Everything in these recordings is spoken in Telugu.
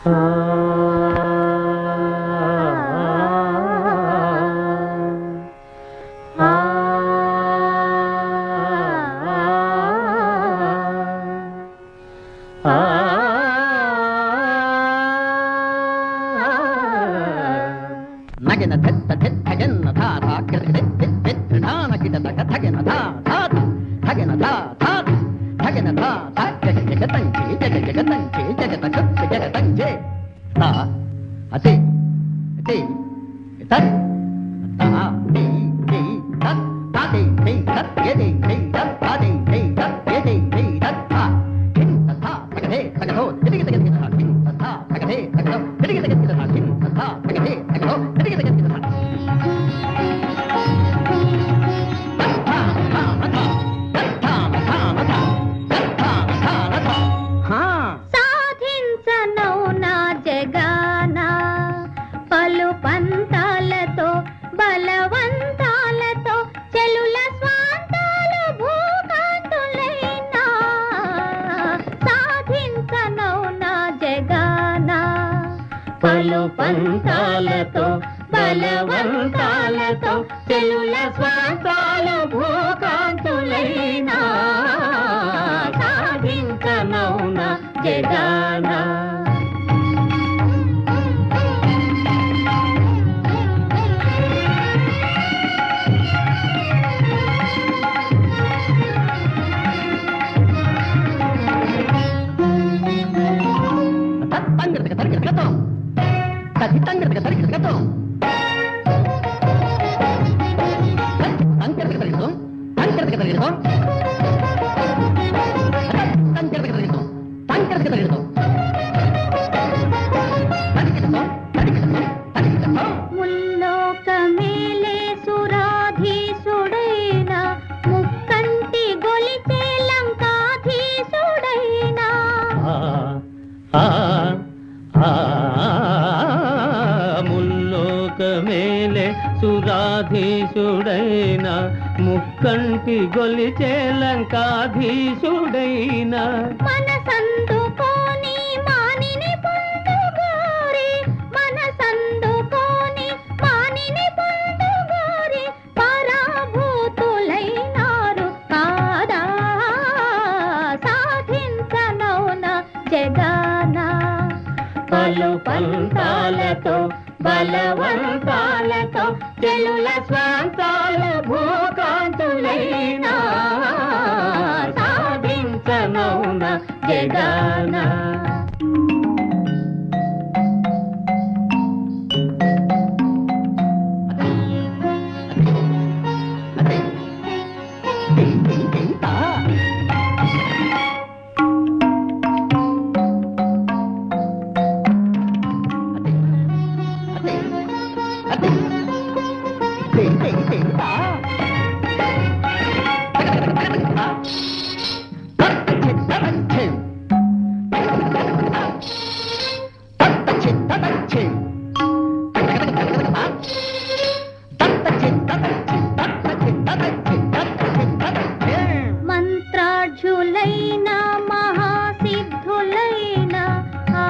నగిన తెత్త తెత్తగిన ధా ధా కిరగిన తెత్ తెత్ ధాన కిట తగ తగిన ధా ధా తగిన ధా ధా తగిన ధా ధా జగ జగ తంచి జగ జగ తంచి జగ తగ జగ తంచి తా అతి అతి తత్ తా తి తి తత్ తా తి తి తత్ యది తి తత్ తా తి తి తత్ యది తి తత్ తా కిం తథా తగదే తగదో యది తగ తగ కిం తథా తగదే తగదో యది తగ తగ కిం తథా తగదే తగదో యది తగ తగ సాధించనౌనా జగాన పలు పంతాలతో బలవంతాలతో చెలుల స్వాంతాలు భూకాంతులైనా సాధించనౌనా జగాన పలు పంతాలతో బలవంతాలతో చెలుల స్వాంతాలు భూకాంతులైనా సాధించనౌనా జగాన ತಂಗಿರ್ತಕ್ಕ ತರಗಿರ್ತಕ್ಕ ಕಥಿ ತಂಗಿರ್ತಕ್ಕ ತರಗಿರ್ತಕ್ಕ ತಂಗಿರ್ತಕ್ಕ ತರಗಿರ್ತು ತಂಗಿರ್ತಕ್ಕ ತರಗಿರ್ತು ತಂಗಿರ್ತಕ್ಕ ತರಗಿರ್ತು ತಂಗಿರ್ತಕ್ಕ ತರಗಿರ್ತು ತರಗಿರ್ತು ತರಗಿರ್ತು ತರಗಿರ್ತು ముల్లోక మేలే సురాధీసుడైన ముక్కంటి గొలిచే లంకాధీసుడైన ముల్లోక మేలే సురాధీశుడైన ముక్కంటి గొలిచే లంకాధీశుడైన మనసందుకోని మానిని పొందుగోరి మనసందుకోని మానిని పొందుగోరి పరాభూతులైనారు కాదా సాధించనౌన జగాన పలు పంతాలతో బలవంతాలతో చెలుల స్వాంతాలు భూకాంతులైనా సాధించనౌన జగాన మంత్రాఢ్యులైన మహాసిద్ధులైన ఆ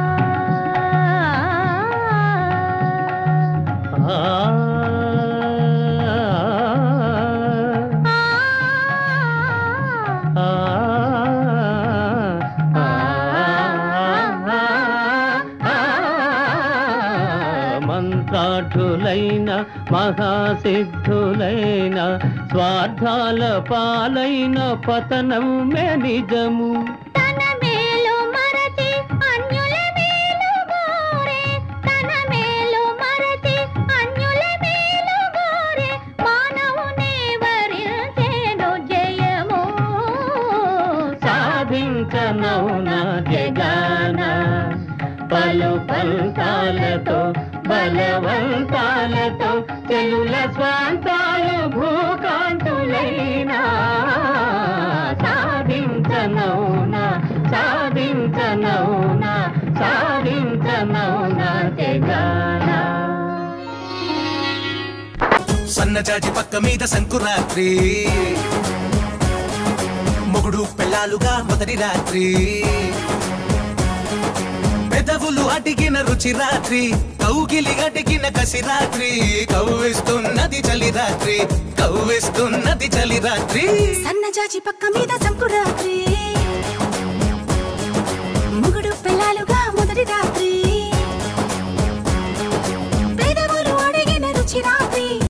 మంత్రాఠులైన మహాసిద్ధులైన స్వార్థాల పాలైన పతనం మే నిజము తన మేలు మరచి అన్యుల మేలు గోరే తన మేలు మరచి అన్యుల మేలు గోరే మానవునే వరించేను జయము సాధించనౌన జగాన పలు పంతాలతో బలవంతాలతో చెలుల స్వాంతాలు భూకాంతులైన సాధించనౌన సాధించనౌన సాధించనౌన జగాన సన్నజాజి పక్క మీద సంకురాత్రి మొగుడు పెళ్ళాలుగా మొదటి రాత్రి పెదవు పెదవులు అడిగిన రుచి రాత్రి కౌగిలి అడిగిన కసి రాత్రి కవ్విస్తున్నది చలి రాత్రి కవ్విస్తున్నది చలి రాత్రి సన్నజాజి పక్క మీద సంకురాత్రి